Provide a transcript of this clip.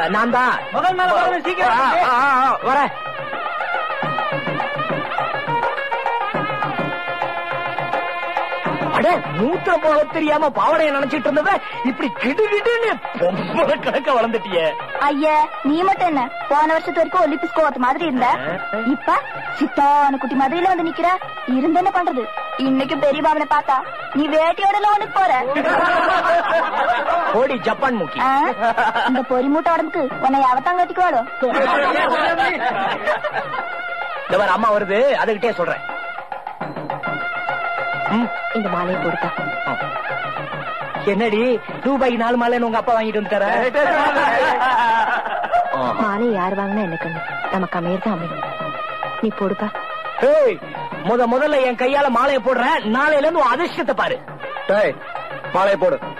நான் தான் முதல் மேல வரணும், சீக்கிரம் ஆ, ஆ, ஆ, வரேன் அட மூத்திரம் போக தெரியாம பாவடைய நினைச்சிட்டு இருந்தவ இப்படி கிடுகிடுன்னு பொம்பளை கணக்க வளர்ந்துட்டியே ஐயா நீ மட்டும் என்ன போன வருஷத்து வரைக்கும் ஒலிம்பிக்ஸ் கோவத்து மாதிரி இருந்த இப்ப சித்தான குட்டி மாதிரில வந்து நிக்கிற இருந்து என்ன பண்றது இன்னைக்கு பெரிய பாவனை பார்த்தா நீ வேட்டையோட லோனுக்கு போற ஓடி ஜப்பான் மூக்கி ஆ? இந்த பொறி மூட்டை உடம்புக்கு உன்னை அவத்தான் கட்டிக்குவாளோ இந்த மாதிரி அம்மா வருது அதுகிட்டே சொல்றேன் ம், இந்த மாலையை கொடுத்தா என்னடி ரூபாய்க்கு நாலு மாலைன்னு உங்க அப்பா வாங்கிட்டு வந்துட்டாரா ஆ. மாலை யார் வாங்கினா என்ன கண்ணு நமக்கு அமையர் தான் அமையும் நீ போடுப்பா ஏய், முத முதல்ல என் கையால மாலையை போடுறேன் நாளையில இருந்து உன் அதிர்ஷ்டத்தை பாரு டேய் மாலையை போடு